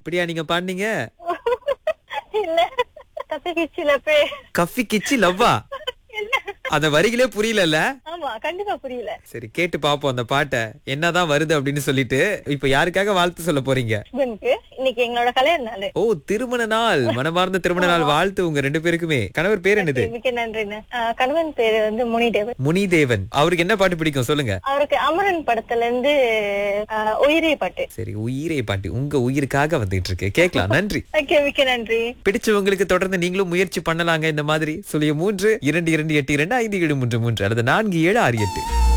இப்படியா நீங்க பாடுனீங்க இல்ல கத்து கிச்சில பே கஃபி கிச்சி லவ்வா இல்ல அந்த வரிகளே புரியலல்ல ஆமா கண்டிப்பா புரியல சரி கேட்டு பாப்போம் அந்த பாட்டை என்னதான் வருது அப்படின்னு சொல்லிட்டு இப்ப யாருக்காக வாழ்த்து சொல்ல போறீங்க ஹஸ்பண்ட்க்கு இன்னைக்கு எங்களோட கல்யாண நாள் ஓ திருமண நாள் மனமார்ந்த திருமண நாள் வாழ்த்து உங்க ரெண்டு பேருக்குமே கணவர் பேர் என்னது மிக்க நன்றிண்ணே ஆஹ் கணவன் பேரு வந்து முனிதேவன் முனிதேவன் அவருக்கு என்ன பாட்டு பிடிக்கும் சொல்லுங்க அவருக்கு அமரன் படத்துல இருந்து ஆஹ் உயிரே பாட்டு சரி உயிரே பாட்டு உங்க உயிருக்காக வந்துட்டு இருக்கு கேட்கலாம் நன்றி ஓகே மிக்க நன்றி பிடிச்சவங்களுக்கு தொடர்ந்து நீங்களும் முயற்சி பண்ணலாங்க இந்த மாதிரி சொல்லிய மூன்று இரண்டு இரண்டு எட்டு இரண்டு ஐந்து ஏழு மூன்று மூன்று அல்லது நான்கு ஏழு ஆறு எட்டு